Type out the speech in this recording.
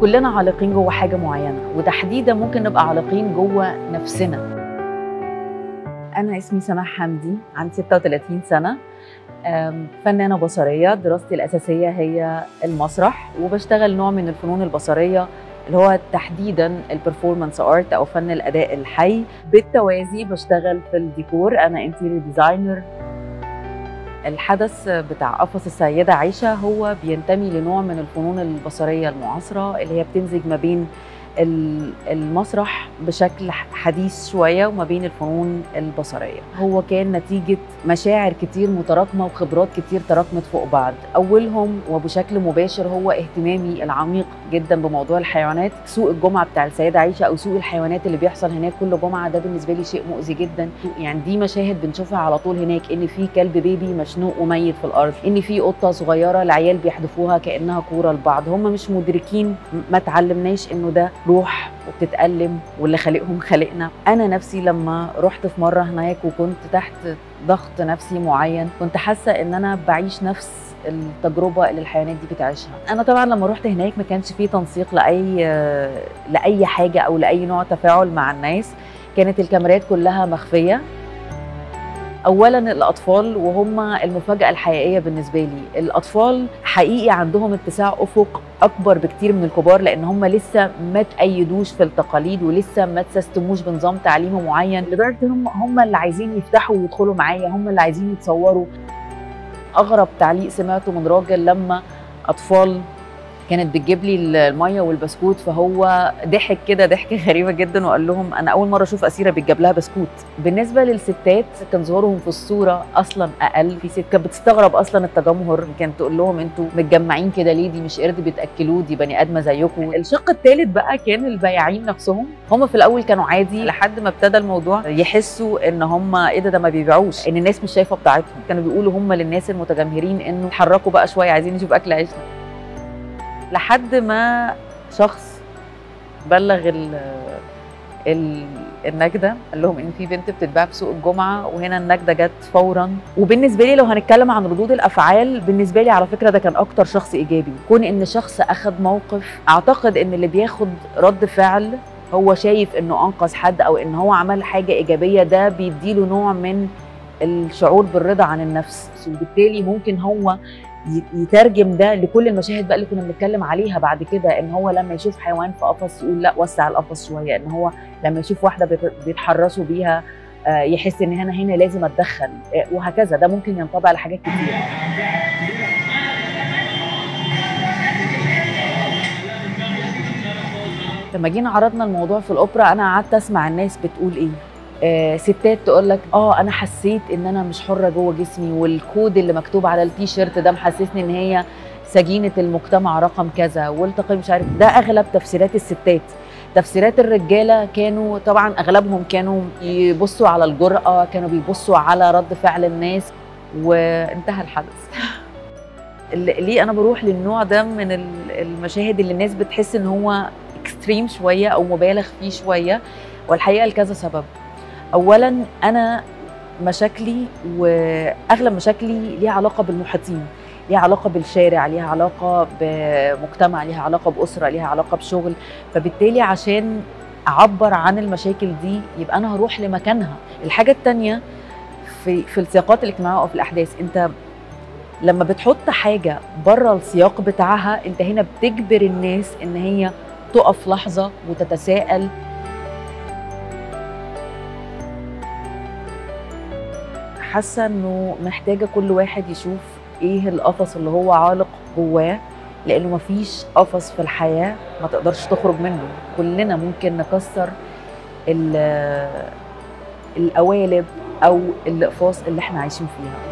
كلنا عالقين جوه حاجه معينه وتحديدا ممكن نبقى عالقين جوه نفسنا انا اسمي سماح حمدي عندي 36 سنه أم، فنانه بصريه دراستي الاساسيه هي المسرح وبشتغل نوع من الفنون البصريه اللي هو تحديدا البرفورمانس ارت او فن الاداء الحي بالتوازي بشتغل في الديكور انا انتيريور ديزاينر الحدث بتاع قفص السيدة عائشة هو بينتمي لنوع من الفنون البصرية المعاصرة اللي هي بتمزج ما بين ال- المسرح بشكل ح- حديث شوية وما بين الفنون البصرية هو كان نتيجة مشاعر كتير متراكمة وخبرات كتير تراكمت فوق بعض أولهم وبشكل مباشر هو اهتمامي العميق جدا بموضوع الحيوانات سوق الجمعة بتاع السيدة عائشة أو سوق الحيوانات اللي بيحصل هناك كل جمعة ده بالنسبة لي شيء مؤذي جدا يعني دي مشاهد بنشوفها على طول هناك ان في كلب بيبي مشنوق وميت في الارض ان في قطه صغيره العيال بيحدفوها كانها كوره لبعض هم مش مدركين ما تعلمناش انه ده روح وبتتألم واللي خالقهم خلقنا انا نفسي لما رحت في مره هناك وكنت تحت ضغط نفسي معين كنت حاسه ان انا بعيش نفس التجربه اللي الحيوانات دي بتعيشها انا طبعا لما رحت هناك ما كانش في تنسيق لاي لاي حاجه او لاي نوع تفاعل مع الناس كانت الكاميرات كلها مخفيه اولا الاطفال وهم المفاجاه الحقيقيه بالنسبه لي الاطفال حقيقي عندهم اتساع افق اكبر بكتير من الكبار لان هم لسه ما تأيدوش في التقاليد ولسه ما تسستموش بنظام تعليمي معين لدرجه ان هم هم اللي عايزين يفتحوا ويدخلوا معايا هم اللي عايزين يتصوروا اغرب تعليق سمعته من راجل لما اطفال كانت بتجيب لي الميه والبسكوت فهو ضحك كده ضحكه غريبه جدا وقال لهم انا اول مره اشوف اسيره بتجيب لها بسكوت بالنسبه للستات كان ظهورهم في الصوره اصلا اقل في ست كانت بتستغرب اصلا التجمهر كانت تقول لهم انتوا متجمعين كده ليه دي مش قرد بتاكلوه دي بني ادمه زيكم الشق الثالث بقى كان البياعين نفسهم هم في الاول كانوا عادي لحد ما ابتدى الموضوع يحسوا ان هم ايه ده ده ما بيبيعوش ان الناس مش شايفه بتاعتهم كانوا بيقولوا هم للناس المتجمهرين انه اتحركوا بقى شويه عايزين نشوف اكل عيشنا لحد ما شخص بلغ ال ال النجده قال لهم ان في بنت بتتباع في سوق الجمعه وهنا النجده جت فورا وبالنسبه لي لو هنتكلم عن ردود الافعال بالنسبه لي على فكره ده كان اكتر شخص ايجابي كون ان شخص اخذ موقف اعتقد ان اللي بياخد رد فعل هو شايف انه انقذ حد او ان هو عمل حاجه ايجابيه ده بيديله نوع من الشعور بالرضا عن النفس وبالتالي ممكن هو يترجم ده لكل المشاهد بقى اللي كنا بنتكلم عليها بعد كده ان هو لما يشوف حيوان في قفص يقول لا وسع القفص شويه ان هو لما يشوف واحده بيتحرسوا بيها يحس ان هنا هنا لازم اتدخل وهكذا ده ممكن ينطبق على حاجات كتير لما جينا عرضنا الموضوع في الاوبرا انا قعدت اسمع الناس بتقول ايه آه ستات تقول لك اه انا حسيت ان انا مش حره جوه جسمي والكود اللي مكتوب على التيشيرت ده محسسني ان هي سجينه المجتمع رقم كذا والتقي مش عارف ده اغلب تفسيرات الستات تفسيرات الرجاله كانوا طبعا اغلبهم كانوا يبصوا على الجرأه كانوا بيبصوا على رد فعل الناس وانتهى الحدث ليه انا بروح للنوع ده من المشاهد اللي الناس بتحس ان هو اكستريم شويه او مبالغ فيه شويه والحقيقه لكذا سبب اولا انا مشاكلي واغلب مشاكلي ليها علاقه بالمحيطين ليها علاقه بالشارع ليها علاقه بمجتمع ليها علاقه باسره ليها علاقه بشغل فبالتالي عشان اعبر عن المشاكل دي يبقى انا هروح لمكانها الحاجه الثانيه في في السياقات الاجتماعيه او في الاحداث انت لما بتحط حاجه بره السياق بتاعها انت هنا بتجبر الناس ان هي تقف لحظه وتتساءل حاسه انه محتاجه كل واحد يشوف ايه القفص اللي هو عالق جواه لانه مفيش قفص في الحياه ما تقدرش تخرج منه كلنا ممكن نكسر القوالب او الاقفاص اللي احنا عايشين فيها